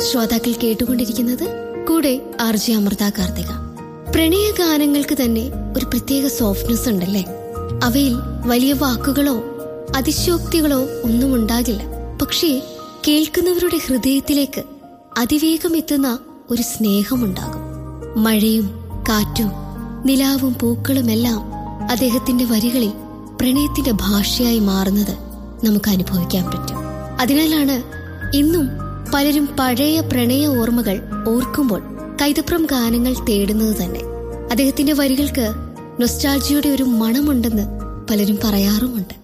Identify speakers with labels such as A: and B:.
A: ശ്രോതാക്കൾ കേട്ടുകൊണ്ടിരിക്കുന്നത് കൂടെ ആർ ജെ അമൃത കാർത്തിക പ്രണയ ഗാനങ്ങൾക്ക് തന്നെ ഒരു പ്രത്യേക സോഫ്റ്റ്നെസ് ഉണ്ടല്ലേ അവയിൽ വലിയ വാക്കുകളോ അതിശോക്തികളോ ഒന്നും ഉണ്ടാകില്ല പക്ഷേ കേൾക്കുന്നവരുടെ ഹൃദയത്തിലേക്ക് അതിവേഗം എത്തുന്ന ഒരു സ്നേഹമുണ്ടാകും മഴയും കാറ്റും നിലാവും പൂക്കളുമെല്ലാം അദ്ദേഹത്തിന്റെ വരികളിൽ പ്രണയത്തിന്റെ ഭാഷയായി മാറുന്നത് നമുക്ക് അനുഭവിക്കാൻ പറ്റും അതിനാലാണ് ഇന്നും പലരും പഴയ പ്രണയ ഓർമ്മകൾ ഓർക്കുമ്പോൾ കൈതപ്രം ഗാനങ്ങൾ തേടുന്നത് തന്നെ അദ്ദേഹത്തിന്റെ വരികൾക്ക് നൊസ്റ്റാൾജിയുടെ ഒരു മണമുണ്ടെന്ന് പലരും പറയാറുമുണ്ട്